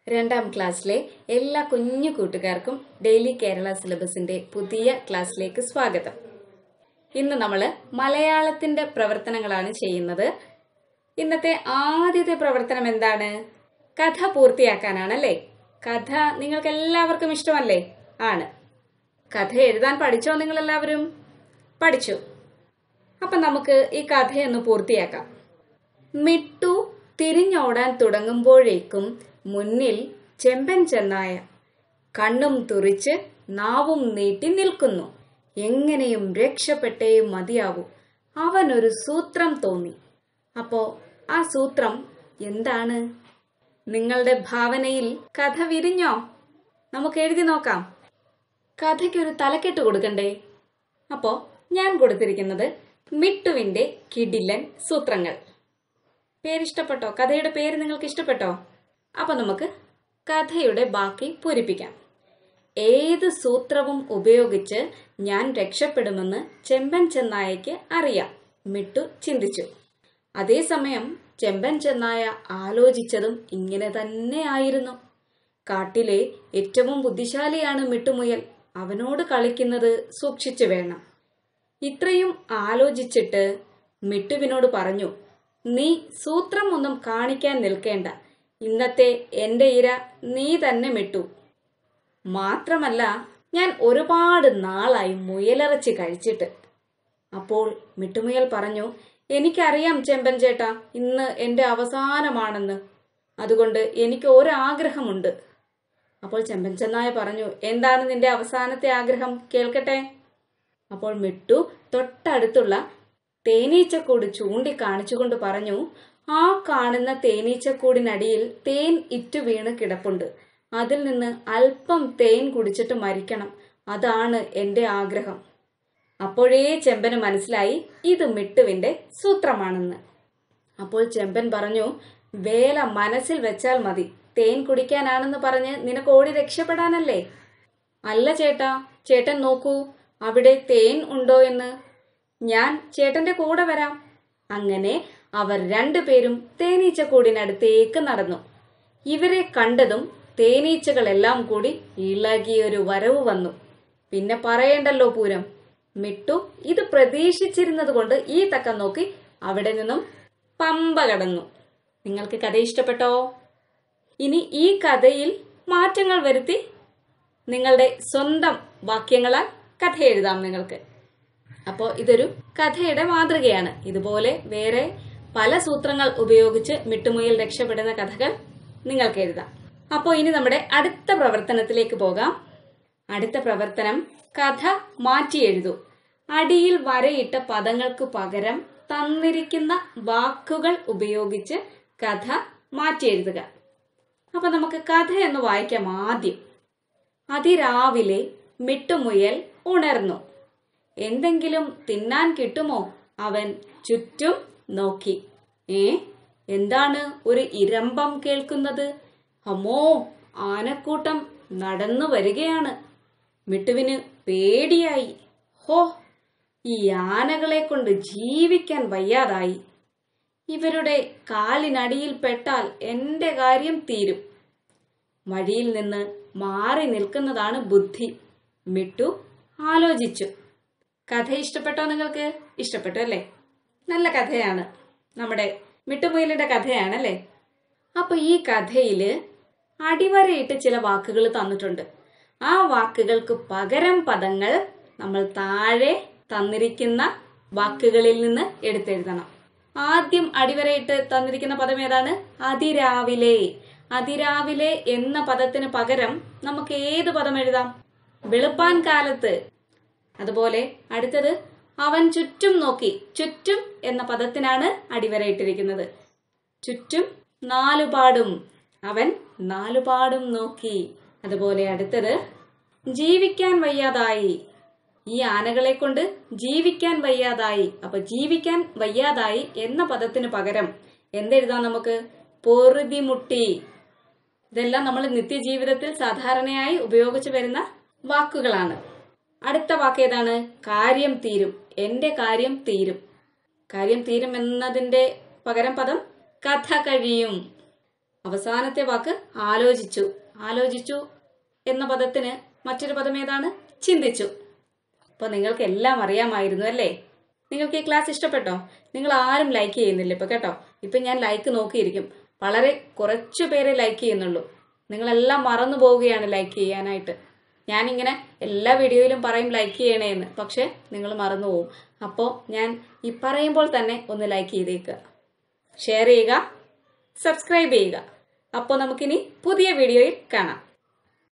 രണ്ടാം ക്ലാസ്സിലെ എല്ലാ കുഞ്ഞു കൂട്ടുകാർക്കും ഡെയിലി കേരള സിലബസിന്റെ പുതിയ ക്ലാസ്സിലേക്ക് സ്വാഗതം ഇന്ന് നമ്മൾ മലയാളത്തിന്റെ പ്രവർത്തനങ്ങളാണ് ചെയ്യുന്നത് ഇന്നത്തെ ആദ്യത്തെ പ്രവർത്തനം എന്താണ് കഥ പൂർത്തിയാക്കാനാണല്ലേ കഥ നിങ്ങൾക്ക് എല്ലാവർക്കും ഇഷ്ടമല്ലേ ആണ് കഥ എഴുതാൻ പഠിച്ചോ നിങ്ങൾ എല്ലാവരും പഠിച്ചു അപ്പൊ നമുക്ക് ഈ കഥയൊന്ന് പൂർത്തിയാക്കാം മിട്ടു തിരിഞ്ഞോടാൻ തുടങ്ങുമ്പോഴേക്കും മുന്നിൽ ചെമ്പൻ ചെന്നായ കണ്ണും തുറിച്ച് നാവും നീട്ടി നിൽക്കുന്നു എങ്ങനെയും രക്ഷപ്പെട്ടേ മതിയാവൂ അവനൊരു സൂത്രം തോന്നി അപ്പോ ആ സൂത്രം എന്താണ് നിങ്ങളുടെ ഭാവനയിൽ കഥ വിരിഞ്ഞോ നമുക്ക് എഴുതി നോക്കാം കഥയ്ക്കൊരു തലക്കെട്ട് കൊടുക്കണ്ടേ അപ്പോ ഞാൻ കൊടുത്തിരിക്കുന്നത് മിട്ടുവിന്റെ കിടിലൻ സൂത്രങ്ങൾ പേരിഷ്ടപ്പെട്ടോ കഥയുടെ പേര് നിങ്ങൾക്ക് ഇഷ്ടപ്പെട്ടോ അപ്പൊ നമുക്ക് കഥയുടെ ബാക്കി പൂരിപ്പിക്കാം ഏത് സൂത്രവും ഉപയോഗിച്ച് ഞാൻ രക്ഷപ്പെടുമെന്ന് ചെമ്പൻ ചെന്നായയ്ക്ക് അറിയാം മിട്ടു ചിന്തിച്ചു അതേസമയം ചെമ്പൻ ചെന്നായ ആലോചിച്ചതും ഇങ്ങനെ തന്നെ ആയിരുന്നു കാട്ടിലെ ഏറ്റവും ബുദ്ധിശാലിയാണ് മിട്ടുമുയൽ അവനോട് കളിക്കുന്നത് സൂക്ഷിച്ചു വേണം ഇത്രയും ആലോചിച്ചിട്ട് മിട്ടുവിനോട് പറഞ്ഞു നീ സൂത്രം ഒന്നും കാണിക്കാൻ നിൽക്കേണ്ട ഇന്നത്തെ എന്റെ ഇര നീ തന്നെ മിട്ടു മാത്രമല്ല ഞാൻ ഒരുപാട് നാളായി മുയലിറച്ചി കഴിച്ചിട്ട് അപ്പോൾ മിട്ടുമുയൽ പറഞ്ഞു എനിക്കറിയാം ചെമ്പൻ ചേട്ടാ ഇന്ന് എന്റെ അവസാനമാണെന്ന് അതുകൊണ്ട് എനിക്ക് ഒരാഗ്രഹമുണ്ട് അപ്പോൾ ചെമ്പൻ ചെന്നായ പറഞ്ഞു എന്താണ് നിന്റെ അവസാനത്തെ ആഗ്രഹം കേൾക്കട്ടെ അപ്പോൾ മിട്ടു തൊട്ടടുത്തുള്ള തേനീച്ചക്കൂട് ചൂണ്ടിക്കാണിച്ചുകൊണ്ട് പറഞ്ഞു ആ കാണുന്ന തേനീച്ചക്കൂടിനടിയിൽ തേൻ ഇറ്റു വീണ് കിടപ്പുണ്ട് അതിൽ നിന്ന് അല്പം തേൻ കുടിച്ചിട്ട് മരിക്കണം അതാണ് എന്റെ ആഗ്രഹം അപ്പോഴേ ചെമ്പന് മനസ്സിലായി ഇത് മിട്ടുവിന്റെ സൂത്രമാണെന്ന് അപ്പോൾ ചെമ്പൻ പറഞ്ഞു വേല മനസ്സിൽ വെച്ചാൽ മതി തേൻ കുടിക്കാനാണെന്ന് പറഞ്ഞ് നിനക്ക് ഓടി രക്ഷപ്പെടാനല്ലേ അല്ല ചേട്ടാ ചേട്ടൻ നോക്കൂ അവിടെ തേൻ ഉണ്ടോ എന്ന് ഞാൻ ചേട്ടന്റെ കൂടെ വരാം അങ്ങനെ അവർ രണ്ടുപേരും തേനീച്ചക്കൂടിനടുത്തേക്ക് നടന്നു ഇവരെ കണ്ടതും തേനീച്ചകളെല്ലാം കൂടി ഇളകിയൊരു വരവ് വന്നു പിന്നെ പറയേണ്ടല്ലോ പൂരം മിട്ടു ഇത് പ്രതീക്ഷിച്ചിരുന്നത് കൊണ്ട് ഈ തക്കം നോക്കി അവിടെ നിന്നും പമ്പ കടന്നു നിങ്ങൾക്ക് കഥ ഇഷ്ടപ്പെട്ടോ ഇനി ഈ കഥയിൽ മാറ്റങ്ങൾ വരുത്തി നിങ്ങളുടെ സ്വന്തം വാക്യങ്ങളാൽ കഥ എഴുതാം നിങ്ങൾക്ക് അപ്പോൾ ഇതൊരു കഥയുടെ മാതൃകയാണ് ഇതുപോലെ വേറെ പല സൂത്രങ്ങൾ ഉപയോഗിച്ച് മിട്ടുമുയൽ രക്ഷപ്പെടുന്ന കഥകൾ നിങ്ങൾക്ക് എഴുതാം അപ്പോൾ ഇനി നമ്മുടെ അടുത്ത പ്രവർത്തനത്തിലേക്ക് പോകാം അടുത്ത പ്രവർത്തനം കഥ മാറ്റി എഴുതൂ അടിയിൽ വരയിട്ട പദങ്ങൾക്ക് പകരം തന്നിരിക്കുന്ന വാക്കുകൾ ഉപയോഗിച്ച് കഥ മാറ്റി എഴുതുക അപ്പൊ നമുക്ക് കഥ എന്ന് വായിക്കാം ആദ്യം അതിരാവിലെ മിട്ടുമുയൽ ഉണർന്നു എന്തെങ്കിലും തിന്നാൻ കിട്ടുമോ അവൻ ചുറ്റും നോക്കി ഏ എന്താണ് ഒരു ഇരമ്പം കേൾക്കുന്നത് അമ്മോ ആനക്കൂട്ടം നടന്നു വരികയാണ് മിട്ടുവിന് പേടിയായി ഹോ ഈ ആനകളെ കൊണ്ട് ജീവിക്കാൻ വയ്യാതായി ഇവരുടെ കാലിനടിയിൽ പെട്ടാൽ എന്റെ കാര്യം തീരും വഴിയിൽ നിന്ന് മാറി നിൽക്കുന്നതാണ് ബുദ്ധി മിട്ടു ആലോചിച്ചു കഥ ഇഷ്ടപ്പെട്ടോ നിങ്ങൾക്ക് ഇഷ്ടപ്പെട്ടു അല്ലേ നല്ല കഥയാണ് നമ്മുടെ മിട്ടുമുയലിന്റെ കഥയാണല്ലേ അപ്പൊ ഈ കഥയില് അടിവരയിട്ട് ചില വാക്കുകൾ തന്നിട്ടുണ്ട് ആ വാക്കുകൾക്ക് പകരം പദങ്ങൾ നമ്മൾ താഴെ തന്നിരിക്കുന്ന വാക്കുകളിൽ നിന്ന് എടുത്തെഴുതണം ആദ്യം അടിവരയിട്ട് തന്നിരിക്കുന്ന പദം ഏതാണ് അതിരാവിലെ അതിരാവിലെ എന്ന പദത്തിന് പകരം നമുക്ക് ഏത് പദം എഴുതാം വെളുപ്പാൻ കാലത്ത് അതുപോലെ അടുത്തത് അവൻ ചുറ്റും നോക്കി ചുറ്റും എന്ന പദത്തിനാണ് അടിവരയിട്ടിരിക്കുന്നത് ചുറ്റും നാലുപാടും അവൻ നാലുപാടും നോക്കി അതുപോലെ അടുത്തത് ജീവിക്കാൻ വയ്യാതായി ഈ ആനകളെ കൊണ്ട് ജീവിക്കാൻ വയ്യാതായി അപ്പൊ ജീവിക്കാൻ വയ്യാതായി എന്ന പദത്തിന് പകരം എന്തെഴുതാം നമുക്ക് പൊറുതിമുട്ടി ഇതെല്ലാം നമ്മൾ നിത്യജീവിതത്തിൽ സാധാരണയായി ഉപയോഗിച്ചു വരുന്ന വാക്കുകളാണ് അടുത്ത വാക്ക് ഏതാണ് കാര്യം തീരും എന്റെ കാര്യം തീരും കാര്യം തീരും എന്നതിന്റെ പകരം പദം കഥ കഴിയും അവസാനത്തെ വാക്ക് ആലോചിച്ചു ആലോചിച്ചു എന്ന പദത്തിന് മറ്റൊരു പദം ഏതാണ് ചിന്തിച്ചു അപ്പോൾ നിങ്ങൾക്ക് എല്ലാം അറിയാമായിരുന്നു അല്ലേ നിങ്ങൾക്ക് ഈ ക്ലാസ് ഇഷ്ടപ്പെട്ടോ നിങ്ങൾ ആരും ലൈക്ക് ചെയ്യുന്നില്ല ഇപ്പൊ കേട്ടോ ഇപ്പൊ ഞാൻ ലൈക്ക് നോക്കിയിരിക്കും വളരെ കുറച്ചു പേരെ ലൈക്ക് ചെയ്യുന്നുള്ളൂ നിങ്ങളെല്ലാം മറന്നു പോവുകയാണ് ലൈക്ക് ചെയ്യാനായിട്ട് ഞാനിങ്ങനെ എല്ലാ വീഡിയോയിലും പറയും ലൈക്ക് ചെയ്യണേന്ന് പക്ഷെ നിങ്ങൾ മറന്നു പോവും അപ്പോൾ ഞാൻ ഈ പറയുമ്പോൾ തന്നെ ഒന്ന് ലൈക്ക് ചെയ്തേക്കുക ഷെയർ ചെയ്യുക സബ്സ്ക്രൈബ് ചെയ്യുക അപ്പോൾ നമുക്കിനി പുതിയ വീഡിയോയിൽ കാണാം